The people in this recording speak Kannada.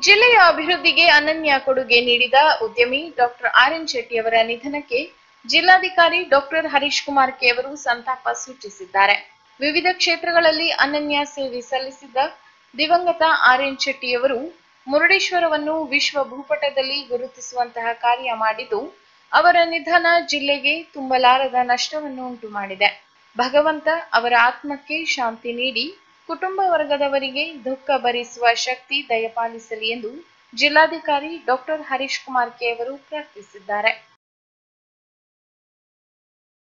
ಜಿಲ್ಲೆಯ ಅಭಿವೃದ್ಧಿಗೆ ಅನನ್ಯ ಕೊಡುಗೆ ನೀಡಿದ ಉದ್ಯಮಿ ಡಾಕ್ಟರ್ ಆರ್ ಎನ್ ಶೆಟ್ಟಿ ಅವರ ನಿಧನಕ್ಕೆ ಜಿಲ್ಲಾಧಿಕಾರಿ ಡಾಕ್ಟರ್ ಹರೀಶ್ ಕುಮಾರ್ ಕೆ ಅವರು ಸಂತಾಪ ಸೂಚಿಸಿದ್ದಾರೆ ವಿವಿಧ ಕ್ಷೇತ್ರಗಳಲ್ಲಿ ಅನನ್ಯ ಸೇವೆ ಸಲ್ಲಿಸಿದ್ದ ದಿವಂಗತ ಆರ್ ಎನ್ ಶೆಟ್ಟಿಯವರು ಮುರುಡೇಶ್ವರವನ್ನು ವಿಶ್ವ ಭೂಪಟದಲ್ಲಿ ಗುರುತಿಸುವಂತಹ ಕಾರ್ಯ ಮಾಡಿದ್ದು ಅವರ ನಿಧನ ಜಿಲ್ಲೆಗೆ ತುಂಬಲಾರದ ನಷ್ಟವನ್ನು ಉಂಟು ಮಾಡಿದೆ ಭಗವಂತ ಅವರ ಆತ್ಮಕ್ಕೆ ಶಾಂತಿ ನೀಡಿ ಕುಟುಂಬ ವರ್ಗದವರಿಗೆ ದುಃಖ ಭರಿಸುವ ಶಕ್ತಿ ದಯಪಾಲಿಸಲಿ ಎಂದು ಜಿಲ್ಲಾಧಿಕಾರಿ ಡಾಕ್ಟರ್ ಹರೀಶ್ ಕುಮಾರ್ ಕೆ ಅವರು ಪ್ರಾರ್ಥಿಸಿದ್ದಾರೆ